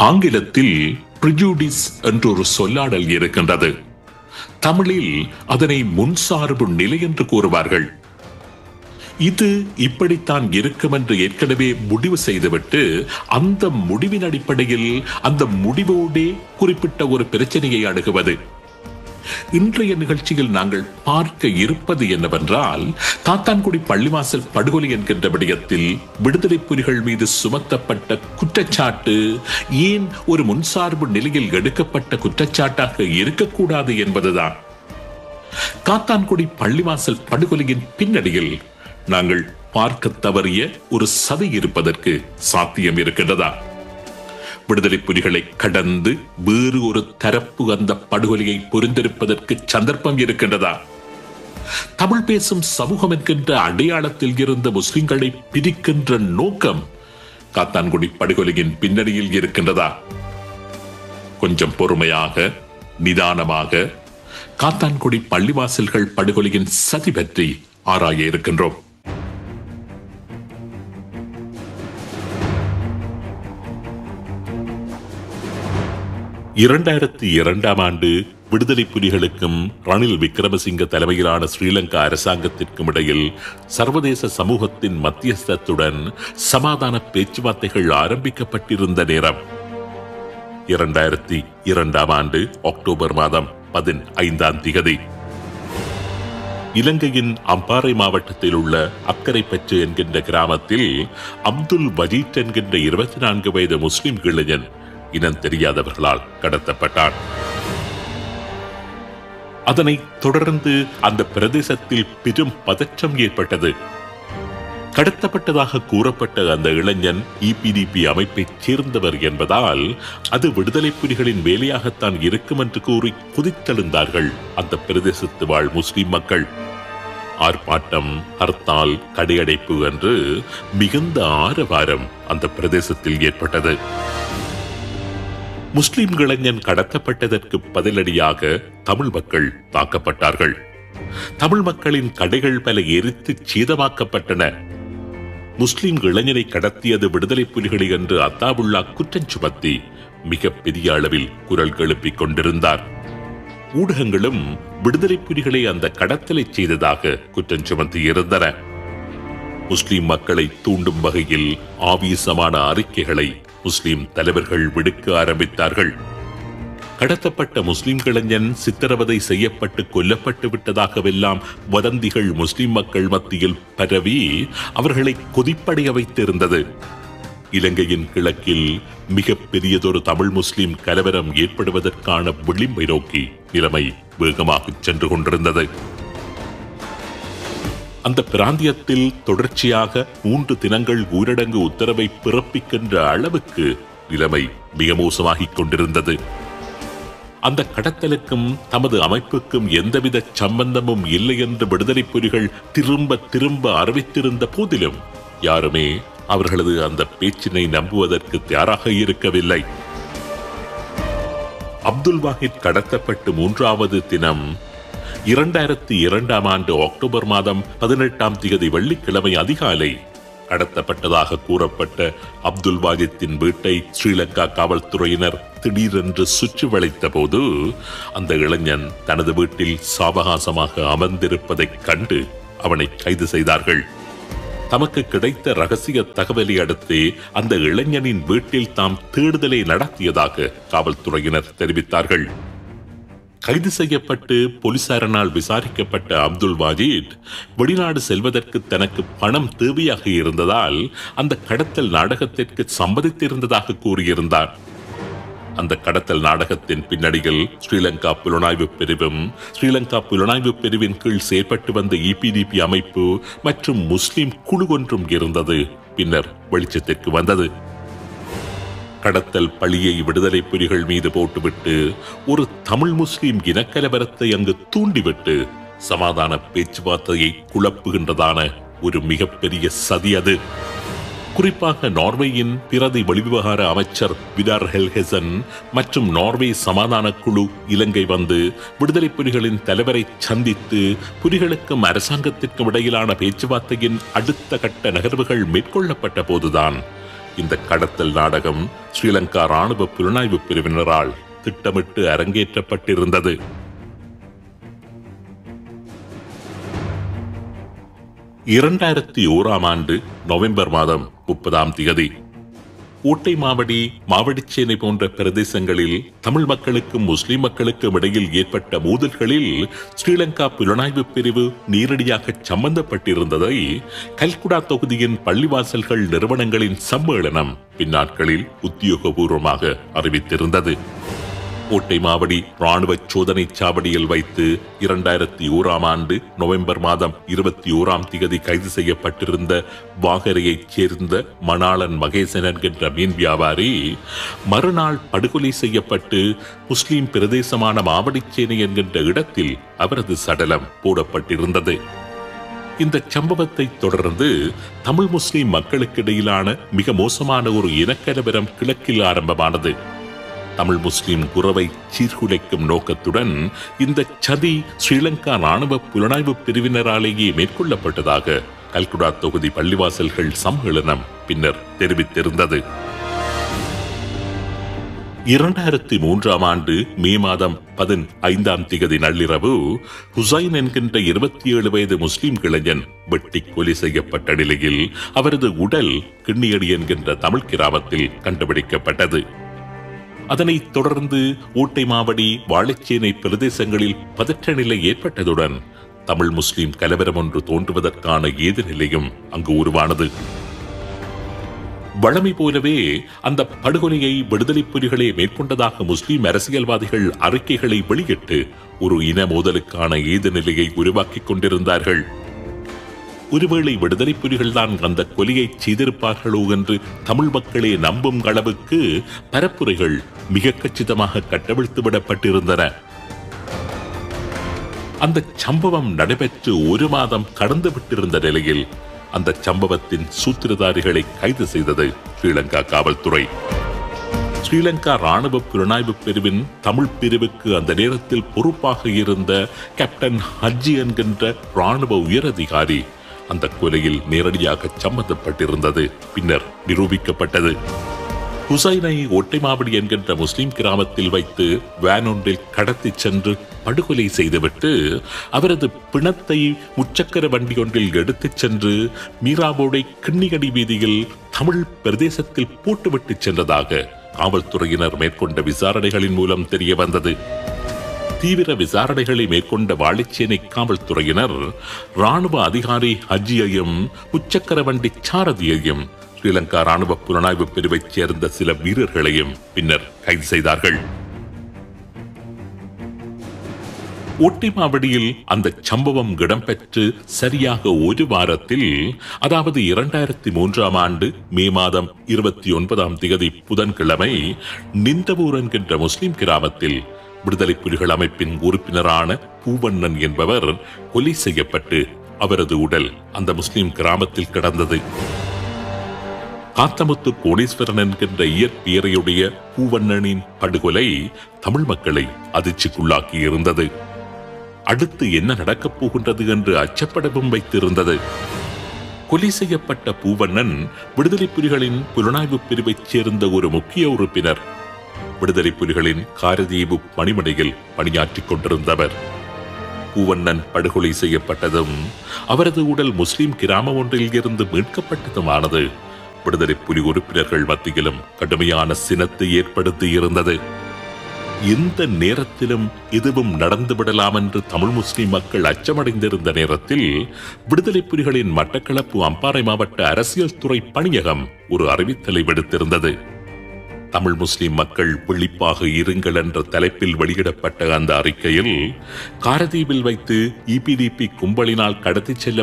ஆங்கிலத்தில் ப்ரிஜூடிஸ் என்றொரு சொல்லாடல் இருக்கின்றது தமிழில் அதனை முன்சார்பு நிலை என்று கூறுவார்கள் இது இப்படித்தான் இருக்கும் என்று ஏற்கனவே முடிவு செய்துவிட்டு அந்த முடிவின் அடிப்படையில் அந்த முடிவோடே குறிப்பிட்ட ஒரு பிரச்சனையை அணுகுவது இன்றைய நிகழ்ச்சியில் நாங்கள் பார்க்க இருப்பது என்னவென்றால் காத்தான்குடி பள்ளிவாசல் படுகொலை என்கின்ற விடயத்தில் விடுதலை புலிகள் மீது சுமத்தப்பட்ட குற்றச்சாட்டு ஏன் ஒரு முன்சார்பு நிலையில் எடுக்கப்பட்ட குற்றச்சாட்டாக இருக்கக்கூடாது என்பதுதான் காத்தான்குடி பள்ளிவாசல் படுகொலையின் பின்னணியில் நாங்கள் பார்க்க தவறிய ஒரு சதி இருப்பதற்கு சாத்தியம் இருக்கின்றதா விடுதலை புலிகளை கடந்து வேறு ஒரு தரப்பு அந்த படுகொலையை புரிந்திருப்பதற்கு சந்தர்ப்பம் இருக்கின்றதா தமிழ் பேசும் சமூகம் என்கின்ற அடையாளத்தில் இருந்த முஸ்லிம்களை பிரிக்கின்ற நோக்கம் காத்தான்குடி படுகொலையின் பின்னணியில் இருக்கின்றதா கொஞ்சம் பொறுமையாக நிதானமாக காத்தான்குடி பள்ளிவாசல்கள் படுகொலையின் சதி பற்றி ஆராய இருக்கின்றோம் இரண்டாயிரத்தி இரண்டாம் ஆண்டு விடுதலை புலிகளுக்கும் ரணில் விக்ரமசிங்க தலைமையிலான ஸ்ரீலங்கா அரசாங்கத்திற்கும் இடையில் சர்வதேச சமூகத்தின் மத்தியஸ்தத்துடன் சமாதான பேச்சுவார்த்தைகள் ஆரம்பிக்கப்பட்டிருந்த நேரம் இரண்டாயிரத்தி இரண்டாம் ஆண்டு அக்டோபர் மாதம் பதினைந்தாம் திகதி இலங்கையின் அம்பாறை மாவட்டத்தில் உள்ள அக்கரைப்பற்று என்கின்ற கிராமத்தில் அப்துல் வஜீத் என்கின்ற இருபத்தி நான்கு வயது முஸ்லிம் இளைஞன் இனம் தெரியாதவர்களால் கடத்தப்பட்டான் அதனைத் தொடர்ந்து அந்த பிரதேசத்தில் பெரும் பதற்றம் ஏற்பட்டது கடத்தப்பட்டதாக கூறப்பட்ட அந்த இளைஞன் இபிடிபி அமைப்பைச் சேர்ந்தவர் என்பதால் அது விடுதலை புலிகளின் வேலையாகத்தான் இருக்கும் என்று கூறி குதித்தெழுந்தார்கள் அந்த பிரதேசத்து வாழ் முஸ்லிம் மக்கள் ஆர்ப்பாட்டம் ஹர்த்தால் கடையடைப்பு என்று மிகுந்த ஆரவாரம் அந்த பிரதேசத்தில் ஏற்பட்டது முஸ்லிம் இளைஞன் கடத்தப்பட்டதற்கு பதிலடியாக தமிழ் மக்கள் தாக்கப்பட்டார்கள் தமிழ் மக்களின் கடைகள் பல எரித்து சீதமாக்கப்பட்டன முஸ்லிம் இளைஞனை கடத்தியது விடுதலை புலிகளை என்று அத்தாபுல்லா குற்றம் சுமத்தி மிக பெரிய அளவில் குரல் எழுப்பிக் கொண்டிருந்தார் ஊடகங்களும் விடுதலை புலிகளை அந்த கடத்தலை செய்ததாக குற்றம் சுமத்தி இருந்தன முஸ்லிம் மக்களை தூண்டும் வகையில் ஆவேசமான அறிக்கைகளை முஸ்லிம் தலைவர்கள் விடுக்க ஆரம்பித்தார்கள் கடத்தப்பட்ட முஸ்லிம் இளைஞன் சித்திரவதை செய்யப்பட்டு கொல்லப்பட்டு விட்டதாகவெல்லாம் வதந்திகள் முஸ்லிம் மக்கள் மத்தியில் பரவி அவர்களை கொதிப்படைய வைத்திருந்தது இலங்கையின் கிழக்கில் மிக பெரியதொரு தமிழ் முஸ்லிம் கலவரம் ஏற்படுவதற்கான விளிம்பை நோக்கி நிலைமை வேகமாக சென்று கொண்டிருந்தது அந்த பிராந்தியத்தில் தொடர்ச்சியாக மூன்று தினங்கள் ஊரடங்கு உத்தரவை பிறப்பிக்கின்ற அளவுக்கு நிலைமை மிக மோசமாகிக் கொண்டிருந்தது அந்த கடத்தலுக்கும் தமது அமைப்புக்கும் எந்தவித சம்பந்தமும் இல்லை என்று விடுதலை புலிகள் திரும்ப திரும்ப அறிவித்திருந்த போதிலும் யாருமே அவர்களது அந்த பேச்சினை நம்புவதற்கு தயாராக இருக்கவில்லை அப்துல் வாஹித் கடத்தப்பட்டு மூன்றாவது தினம் இரண்டாயிரத்தி இரண்டாம் ஆண்டு அக்டோபர் மாதம் பதினெட்டாம் தேதி வெள்ளிக்கிழமை அதிகாலை கடத்தப்பட்டதாக கூறப்பட்ட அப்துல் வாஜித்தின் வீட்டை ஸ்ரீலங்கா காவல்துறையினர் திடீரென்று சுற்றி வளைத்த போது அந்த இளைஞன் தனது வீட்டில் சாவகாசமாக அமர்ந்திருப்பதைக் கண்டு அவனை கைது செய்தார்கள் தமக்கு கிடைத்த ரகசிய தகவலை அடுத்து அந்த இளைஞனின் வீட்டில் தாம் தேடுதலை நடத்தியதாக காவல்துறையினர் தெரிவித்தார்கள் கைது செய்யப்பட்டு போலீசாரனால் விசாரிக்கப்பட்ட அப்துல் வாஜித் வெளிநாடு செல்வதற்கு தனக்கு பணம் தேவையாக இருந்ததால் அந்த கடத்தல் நாடகத்திற்கு சம்மதித்திருந்ததாக கூறியிருந்தார் அந்த கடத்தல் நாடகத்தின் பின்னணியில் ஸ்ரீலங்கா புலனாய்வு பிரிவும் ஸ்ரீலங்கா புலனாய்வு பிரிவின் கீழ் செயற்பட்டு வந்த இபிடிபி அமைப்பு மற்றும் முஸ்லிம் குழு ஒன்றும் இருந்தது பின்னர் வெளிச்சத்திற்கு வந்தது கடத்தல் பழியை விடுதலை புலிகள் மீது போட்டுவிட்டு ஒரு தமிழ் முஸ்லிம் இனக்கலவரத்தை அங்கு தூண்டிவிட்டு சமாதான பேச்சுவார்த்தையை குழப்புகின்றதான ஒரு மிகப்பெரிய சதி அது குறிப்பாக நார்வேயின் பிரதி வெளிவிவகார அமைச்சர் விடார் ஹெல்ஹெசன் மற்றும் நார்வே சமாதான குழு இலங்கை வந்து விடுதலை புலிகளின் தலைவரை சந்தித்து புலிகளுக்கும் அரசாங்கத்திற்கும் இடையிலான பேச்சுவார்த்தையின் அடுத்த கட்ட நகர்வுகள் மேற்கொள்ளப்பட்ட போதுதான் இந்த கடத்தல் நாடகம் ஸ்ரீலங்கா ராணுவ புலனாய்வு பிரிவினரால் திட்டமிட்டு அரங்கேற்றப்பட்டிருந்தது இரண்டாயிரத்தி ஓராம் ஆண்டு நவம்பர் மாதம் முப்பதாம் தேதி ஊட்டை மாவடி மாவடிச்சேனை போன்ற பிரதேசங்களில் தமிழ் மக்களுக்கும் முஸ்லிம் மக்களுக்கும் இடையில் ஏற்பட்ட மோதல்களில் ஸ்ரீலங்கா புலனாய்வு பிரிவு நேரடியாக சம்பந்தப்பட்டிருந்ததை கல்குடா தொகுதியின் பள்ளிவாசல்கள் நிறுவனங்களின் சம்மேளனம் பின்னாட்களில் உத்தியோகபூர்வமாக அறிவித்திருந்தது கோட்டை மாவடி ராணுவ சோதனை சாவடியில் வைத்து இரண்டாயிரத்தி ஓராம் ஆண்டு நவம்பர் மாதம் இருபத்தி ஓராம் திகதி கைது செய்யப்பட்டிருந்த வாகரையைச் சேர்ந்த மணாளன் மகேசன் என்கின்ற மீன் வியாபாரி மறுநாள் படுகொலை செய்யப்பட்டு முஸ்லிம் பிரதேசமான மாவடிச்சேனை என்கின்ற இடத்தில் அவரது சடலம் போடப்பட்டிருந்தது இந்த சம்பவத்தை தொடர்ந்து தமிழ் முஸ்லிம் மக்களுக்கிடையிலான மிக மோசமான ஒரு இனக்கலவரம் கிழக்கில் ஆரம்பமானது தமிழ் முஸ்லிம் குறவை சீர்குலைக்கும் நோக்கத்துடன் இந்த சதி ஸ்ரீலங்கா ராணுவ புலனாய்வு பிரிவினராலேயே மேற்கொள்ளப்பட்டதாக கல்குடா தொகுதி பள்ளிவாசல்கள் சம்மேளனம் பின்னர் தெரிவித்திருந்தது இரண்டாயிரத்தி மூன்றாம் ஆண்டு மே மாதம் பதின் ஐந்தாம் திகதி நள்ளிரவு ஹுசைன் என்கின்ற இருபத்தி ஏழு வயது முஸ்லிம் இளைஞன் வெட்டி கொலை செய்யப்பட்ட நிலையில் அவரது உடல் கிண்ணியடி என்கின்ற தமிழ் கிராமத்தில் கண்டுபிடிக்கப்பட்டது அதனைத் தொடர்ந்து ஊட்டை மாவடி வாழைச்சேனை பிரதேசங்களில் பதற்ற நிலை ஏற்பட்டதுடன் தமிழ் முஸ்லிம் கலவரம் ஒன்று தோன்றுவதற்கான ஏது நிலையும் அங்கு உருவானது வழமை போலவே அந்த படுகொலையை விடுதலை புலிகளே மேற்கொண்டதாக முஸ்லிம் அரசியல்வாதிகள் அறிக்கைகளை வெளியிட்டு ஒரு இன மோதலுக்கான ஏது நிலையை உருவாக்கிக் கொண்டிருந்தார்கள் ஒருவேளை விடுதலை புலிகள் தான் அந்த கொலையை செய்திருப்பார்களோ என்று தமிழ் மக்களே நம்பும் அளவுக்கு பரப்புரைகள் மிக கச்சிதமாக கட்டவிழ்த்து விடப்பட்டிருந்தன அந்த சம்பவம் நடைபெற்று ஒரு மாதம் கடந்து விட்டிருந்த நிலையில் அந்த சம்பவத்தின் சூத்திரதாரிகளை கைது செய்தது ஸ்ரீலங்கா காவல்துறை ஸ்ரீலங்கா ராணுவ புலனாய்வு பிரிவின் தமிழ் பிரிவுக்கு அந்த நேரத்தில் பொறுப்பாக இருந்த கேப்டன் ஹஜ்ஜி என்கின்ற ராணுவ உயரதிகாரி அந்த கொலையில் நேரடியாக சம்பந்தப்பட்டிருந்தது பின்னர் நிரூபிக்கப்பட்டது ஹுசைனை ஒட்டைமாவடி என்கின்ற முஸ்லிம் கிராமத்தில் வைத்து வேன் ஒன்றில் கடத்திச் சென்று படுகொலை செய்துவிட்டு அவரது பிணத்தை முச்சக்கர வண்டி ஒன்றில் எடுத்துச் சென்று மீராபோடை கிண்ணிகடி வீதியில் தமிழ் பிரதேசத்தில் போட்டுவிட்டு சென்றதாக காவல்துறையினர் மேற்கொண்ட விசாரணைகளின் மூலம் தெரிய வந்தது தீவிர விசாரணைகளை மேற்கொண்ட வாழைச்சேனை காவல்துறையினர் ராணுவ அதிகாரி ஹஜ்ஜியையும் முச்சக்கர வண்டி சாரதியையும் ஸ்ரீலங்கா ராணுவ புலனாய்வு பிரிவைச் சேர்ந்த சில வீரர்களையும் பின்னர் கைது செய்தார்கள் ஒட்டிமாவடியில் அந்த சம்பவம் இடம்பெற்று சரியாக ஒரு வாரத்தில் அதாவது இரண்டாயிரத்தி மூன்றாம் ஆண்டு மே மாதம் இருபத்தி ஒன்பதாம் திகதி புதன்கிழமை நிந்தவூர் என்கின்ற முஸ்லிம் கிராமத்தில் விடுதலை புலிகள் அமைப்பின் உறுப்பினரான பூவண்ணன் என்பவர் கொலை செய்யப்பட்டு அவரது உடல் அந்த முஸ்லிம் கிராமத்தில் கிடந்தது காத்தமுத்து கோடீஸ்வரன் என்கின்ற இயற்பெயரையுடைய பூவண்ணனின் படுகொலை தமிழ் மக்களை அதிர்ச்சிக்குள்ளாக்கி இருந்தது அடுத்து என்ன நடக்கப் போகின்றது என்று அச்சப்படவும் வைத்திருந்தது கொலை செய்யப்பட்ட பூவண்ணன் விடுதலை புலிகளின் புலனாய்வு பிரிவைச் சேர்ந்த ஒரு முக்கிய உறுப்பினர் விடுதலை புலிகளின் காரதீவு பணிமனையில் பணியாற்றிக் கொண்டிருந்தவர் பூவண்ணன் படுகொலை செய்யப்பட்டதும் அவரது உடல் முஸ்லிம் கிராமம் ஒன்றில் இருந்து மீட்கப்பட்டதுமானது விடுதலை புலி உறுப்பினர்கள் மத்தியிலும் கடுமையான சினத்தை ஏற்படுத்தி இருந்தது எந்த நேரத்திலும் எதுவும் நடந்துவிடலாம் என்று தமிழ் முஸ்லிம் மக்கள் அச்சமடைந்திருந்த நேரத்தில் விடுதலை புலிகளின் மட்டக்களப்பு அம்பாறை மாவட்ட அரசியல் துறை பணியகம் ஒரு அறிவித்தலை விடுத்திருந்தது தமிழ் முஸ்லிம் மக்கள் விழிப்பாக இருங்கள் என்ற தலைப்பில் வெளியிடப்பட்ட அந்த அறிக்கையில் காரதீவில் வைத்து இபிடிபி கும்பலினால் கடத்திச் செல்ல